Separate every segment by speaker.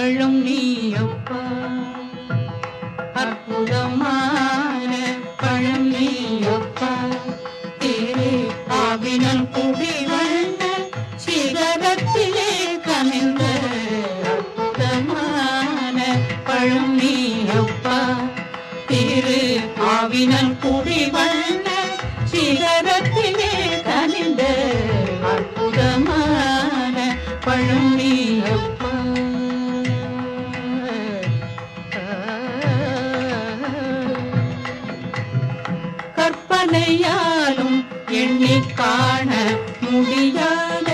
Speaker 1: பழம் நீயப்பா அற்புதமான பழம் நீயப்பா திரு ஆவினன் குடிவண்ண சிகரத்திலே கனிந்த அற்புதமான பழம் நீயப்பா திரு ஆவினன் குடிவண்ண சிகரத்திலே கனிந்த அற்புதமான பழம் நீயப்பா கற்பனையாலும் எண்ணி காண முடியாத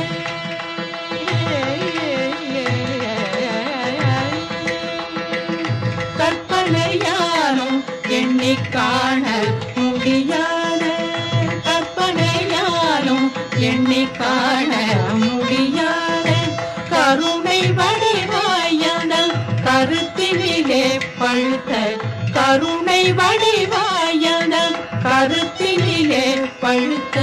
Speaker 1: கற்பனையாலும் எண்ணி காண முடியாத கற்பனையாலும் எண்ணி காண முடியாத கருணை வடிவாயன கருத்தினிலே பழுத்த கருணை வடிவாயன கருத்தினிலே பழுத்த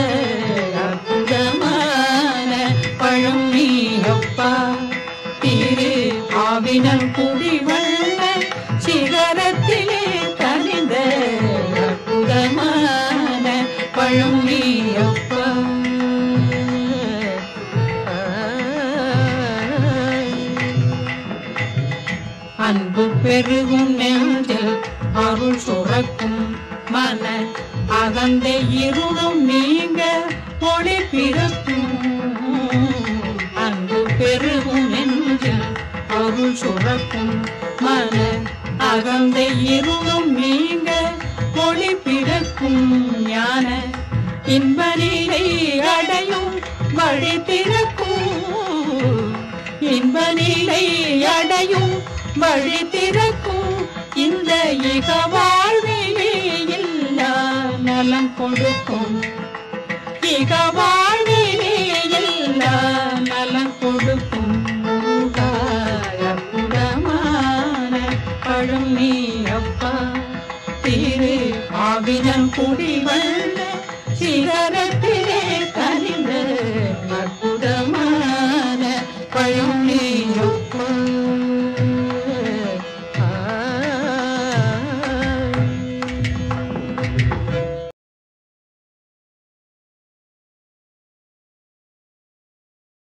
Speaker 1: அற்புதமான பழம் நீயப்பா திரு ஆவினன் குடிவண்ண சிகரத்திலே கனிந்த அற்புதமான பழம் நீயப்பா அன்பு பெருகும் நெஞ்சில் அருள் சுரக்கும் மன அகந்தை இருளும் நீங்க ஒளி பிறக்கும் அன்பு பெருகும் நெஞ்சில் அருள் சுரக்கும் மன அகந்தை இருளும் நீங்க ஒளி பிறக்கும் ஞான இன்ப நிலை அடையும் வழி திறக்கும் இன்ப நிலை அடையும் வழி திறக்கும் இந்த இக வாழ்விலே எல்லா நலம் கொடுக்கும் இக வாழ்விலே எல்லா நலம் கொடுக்கும் அற்புதமான பழம் நீ அப்பா திரு ஆவினன் குடிவந்த சிகரத்திலே கனிந்த